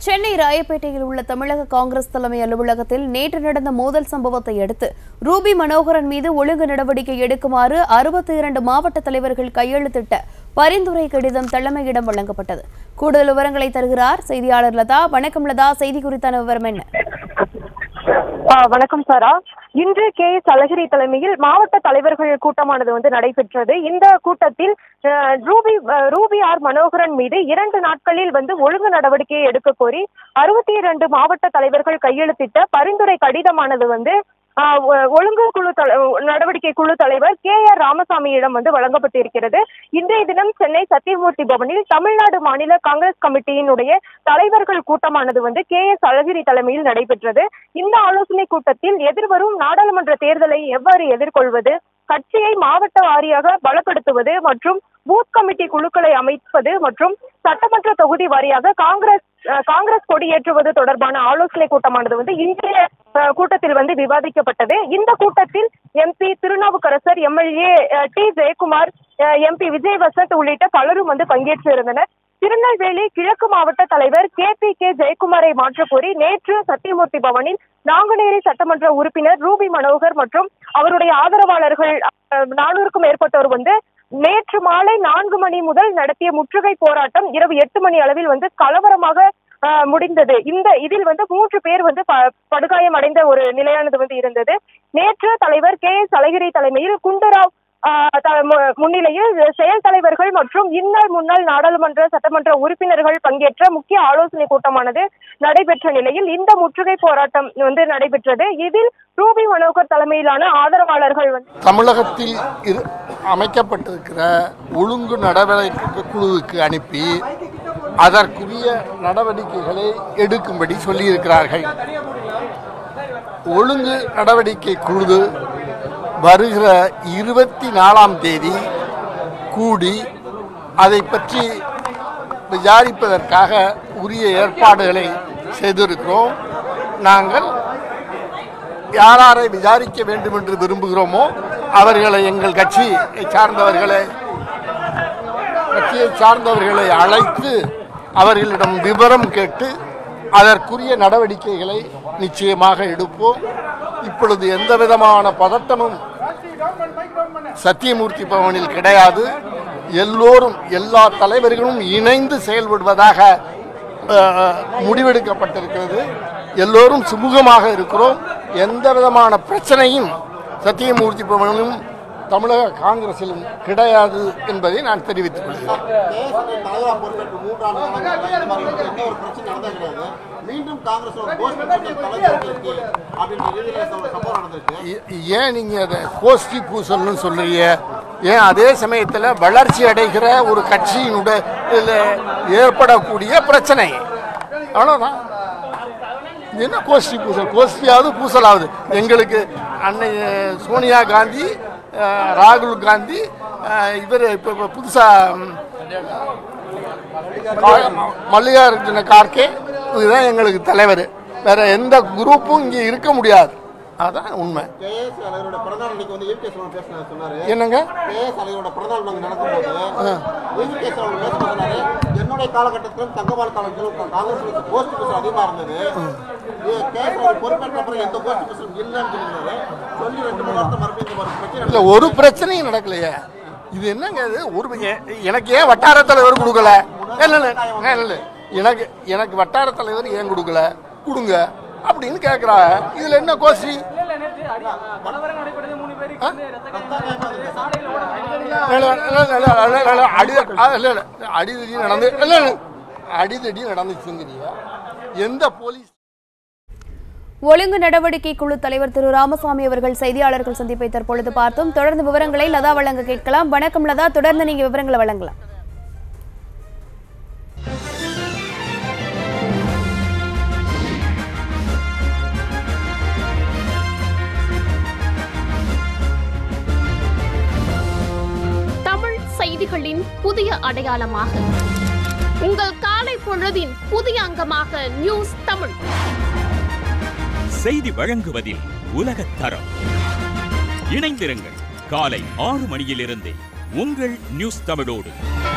சென்னை ராயப்பேட்டையில் உள்ள தமிழக காங்கிரஸ் தலைமை அலுவலகத்தில் நேற்று நடந்த மோதல் சம்பவத்தை அடுத்து ரூபி மனோகரன் மீது ஒழுங்கு நடவடிக்கை எடுக்குமாறு அறுபத்தி இரண்டு மாவட்ட தலைவர்கள் கையெழுத்திட்ட பரிந்துரை கடிதம் தலைமையிடம் வழங்கப்பட்டது கூடுதல் விவரங்களை தருகிறார் செய்தியாளர் லதா வணக்கம் லதா செய்தி குறித்தான விவரம் என்ன ஆ, வணக்கம் சாரா இன்று கே எஸ் அழகிரி தலைமையில் மாவட்ட தலைவர்கள் கூட்டமானது வந்து நடைபெற்றது இந்த கூட்டத்தில் ஆ, ரூபி ஆ, ரூபி ஆர் மனோகரன் மீது இரண்டு நாட்களில் வந்து ஒழுங்கு நடவடிக்கையை எடுக்க கோரி அறுபத்தி இரண்டு மாவட்ட தலைவர்கள் கையெழுத்திட்ட பரிந்துரை கடிதமானது வந்து ஆ, ஒ- ஒழுங்கு குழு தல- நடவடிக்கை குழு தலைவர் கே ஆர் ராமசாமியிடம் வந்து வழங்கப்பட்டிருக்கிறது இன்றைய தினம் சென்னை சத்தியமூர்த்தி பவனில் தமிழ்நாடு மாநில காங்கிரஸ் கமிட்டியினுடைய தலைவர்கள் கூட்டமானது வந்து கே எஸ் அழகிரி தலைமையில் நடைபெற்றது இந்த ஆலோசனை கூட்டத்தில் எதிர்வரும் நாடாளுமன்ற தேர்தலை எவ்வாறு எதிர்கொள்வது கட்சியை மாவட்ட வாரியாக பலப்படுத்துவது மற்றும் பூத் கமிட்டி குழுக்களை அமைப்பது மற்றும் சட்டமன்ற தொகுதி வாரியாக காங்கிரஸ் அஹ், காங்கிரஸ் கொடியேற்றுவது தொடர்பான ஆலோசனை கூட்டமானது வந்து இன்றைய அஹ், கூட்டத்தில் வந்து விவாதிக்கப்பட்டது இந்த கூட்டத்தில் MP Thirunavukkarasar MLA T Jayakumar MP Vijay Vasanth உள்ளிட்ட பலரும் வந்து பங்கேற்று இருந்தனர் திருநெல்வேலி கிழக்கு மாவட்ட தலைவர் கே பி கே ஜெயக்குமாரை மாற்றக் கோரி நேற்று சத்தியமூர்த்தி பவனில் நாங்குநேரி சட்டமன்ற உறுப்பினர் ரூபி மனோகர் மற்றும் அவருடைய ஆதரவாளர்கள் அஹ், நானூறுக்கும் மேற்பட்டோர் வந்து நேற்று மாலை நான்கு மணி முதல் நடத்திய முற்றுகை போராட்டம் இரவு எட்டு மணி அளவில் வந்து கலவரமாக அஹ், முடிந்தது இந்த இதில் வந்து மூன்று பேர் வந்து ப- படுகாயம் அடைந்த ஒரு நிலையானது வந்து இருந்தது நேற்று தலைவர் கே எஸ் அழகிரி தலைமையில் குண்டராவ் ஆஹ் த- மு- முன்னிலையில் செயல் தலைவர்கள் மற்றும் இன்னாள் முன்னாள் நாடாளுமன்ற சட்டமன்ற உறுப்பினர்கள் பங்கேற்ற முக்கிய ஆலோசனை கூட்டமானது நடைபெற்ற நிலையில் இந்த முற்றுகை போராட்டம் வந்து நடைபெற்றது இதில் ரூபி மனோகர் தலைமையிலான ஆதரவாளர்கள் வந்து தமிழகத்தில் இரு அமைக்கப்பட்டிருக்கிற ஒழுங்கு நடவடிக்கை குழுவுக்கு அனுப்பி அதற்குரிய நடவடிக்கைகளை எடுக்கும்படி சொல்லியிருக்கிறார்கள் ஒழுங்கு நடவடிக்கை குழு வருகிற இருபத்தி நாலாம் தேதி கூடி அதை பற்றி விசாரிப்பதற்காக உரிய ஏற்பாடுகளை செய்திருக்கிறோம் நாங்கள் யாராரை விசாரிக்க வேண்டும் என்று விரும்புகிறோமோ அவர்களை எங்கள் கட்சியை சார்ந்தவர்களை கட்சியை சார்ந்தவர்களை அழைத்து அவர்களிடம் விவரம் கேட்டு அதற்குரிய நடவடிக்கைகளை நிச்சயமாக எடுப்போம் இப்பொழுது எந்த விதமான பதட்டமும் சத்தியமூர்த்தி பவனில் கிடையாது எல்லோரும் எல்லா தலைவர்களும் இணைந்து செயல்படுவதாக அஹ், முடிவெடுக்கப்பட்டிருக்கிறது எல்லோரும் சுமூகமாக இருக்கிறோம் எந்த விதமான பிரச்சனையும் சத்தியமூர்த்தி பவனிலும் தமிழக காங்கிரசிலும் கிடையாது என்பதை நான் தெரிவித்துக் கொள்கிறேன் தேசத்தை தலைவரா பொறுப்பேற்று மூன்றாண்டு காலங்கள்ல இந்த மாதிரி எந்த ஒரு பிரச்சனை நடந்தே கிடையாது மீண்டும் காங்கிரஸ் ஒரு கோஷ்டி கூட்டல் தலைவருக்கு அப்படின்ற ரீதியில ஒரு சம்பவம் நடந்திருக்கு ஏ- ஏன் நீங்க அதை கோஷ்டி பூசல்னு சொல்றீங்க ஏன் அதே சமயத்தில் வளர்ச்சி அடைகிற ஒரு கட்சியினுடைய இதுல ஏற்படக்கூடிய பிரச்சனை அவ்வளோதான் இது என்ன கோஷ்டி பூசல் கோஷ்டியாவது பூசலாவது எங்களுக்கு அன்னை அஹ், சோனியா காந்தி அஹ், ராகுல் காந்தி இவர் இப்போ இப்போ புதுசாக மல்லிகார்ஜுன கார்கே இதுதான் எங்களுக்கு தலைவர் வேற எந்த குரூப்பும் இங்கே இருக்க முடியாது அதான் உண்மை கே எஸ் தலைவரோட பிறந்தநாள் இன்னைக்கு வந்து ஈவி கேஸ் பேசினாரு சொன்னாரு என்னங்க கே எஸ் தலைவரோட பிறந்தநாள் நாங்கள் நடக்கும்போது ஈவி கேஸ் அவர் பேச சொன்னாரு என்னுடைய காலகட்டத்திலும் தங்கபால் காலத்திலும் காங்கிரஸ் கோஷ்டி பூசல் அதிகமா இருந்தது கே எஸ் அவர் பொறுப்பேற்ற அப்புறம் எந்த கோஷ்டி பூசலும் இல்லைன்னு சொல்லியிருந்தாரு சொல்லி ரெண்டு மூணு வாரத்தை மறுபடியும் இந்த ஒரு பிரச்சனை இல்ல ஒரு பிரச்சனையும் நடக்கலையே இது என்னங்க இது ஒரு எ- எனக்கு ஏன் வட்டார தலைவர் கொடுக்கல இல்ல இல்ல இல்ல, இல்ல எனக்கு எனக்கு வட்டார தலைவர் ஏன் கொடுக்கல கொடுங்க அப்படின்னு கேக்குறாங்க இதுல என்ன கோஷ்டி ஆ? இல்ல, இல்ல, இல்ல, இல்ல, இல்ல, இல்ல, இல்ல, அடி ஆ, இல்ல, இல்ல, அடிதடி நடந்து இல்ல இல்ல, அடிதடி நடந்துச்சுங்கிறியா எந்த போலீஸ் ஒழுங்கு நடவடிக்கை குழு தலைவர் திரு ராமசாமி அவர்கள் செய்தியாளர்கள் சந்திப்பை தற்பொழுது பார்த்தோம் தொடர்ந்து விவரங்களை லதா வழங்க கேட்கலாம் வணக்கம் லதா தொடர்ந்து நீங்க விவரங்களை வழங்கலாம் தமிழ் செய்திகளின் புதிய அடையாளமாக உங்கள் காலை பொழுதின் புதிய அங்கமாக நியூஸ் தமிழ் செய்தி வழங்குவதில் உலகத் தரம் இணைந்திருங்கள் காலை ஆறு மணியிலிருந்தே உங்கள் நியூஸ் தமிழோடு